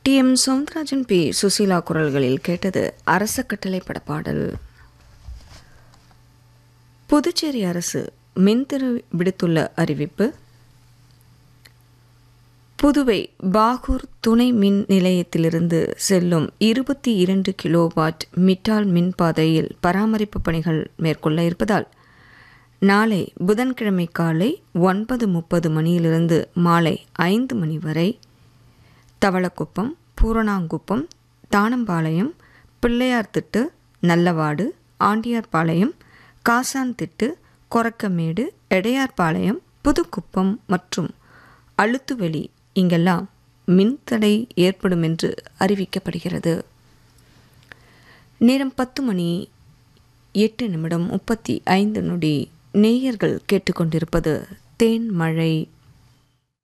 D M Soundararajan P Susheela குரல்களில் கேட்டது அரச கட்டளை படப்பாடல் புதுச்சேரி அரசு மின்திரு விடுத்துள்ள அறிவிப்பு புதுவை பாகூர் துணை மின் நிலையத்திலிருந்து செல்லும் இருபத்தி இரண்டு கிலோவாட் மிட்டால் மின் பாதையில் பராமரிப்பு பணிகள் மேற்கொள்ள இருப்பதால் நாளை புதன்கிழமை காலை ஒன்பது முப்பது மணியிலிருந்து மாலை ஐந்து மணி வரை தவளக்குப்பம் பூரணாங்குப்பம் தானம்பாளையம் பிள்ளையார்திட்டு நல்லவாடு ஆண்டியார்பாளையம் காசான்திட்டு கொரக்கமேடு எடையார்பாளையம் புதுக்குப்பம் மற்றும் அழுத்துவெளி இங்கெல்லாம் மின்தடை ஏற்படும் என்று அறிவிக்கப்படுகிறது நேரம் பத்து மணி எட்டு நிமிடம் முப்பத்தி ஐந்து நொடி நேயர்கள் கேட்டுக்கொண்டிருப்பது தேன் மழை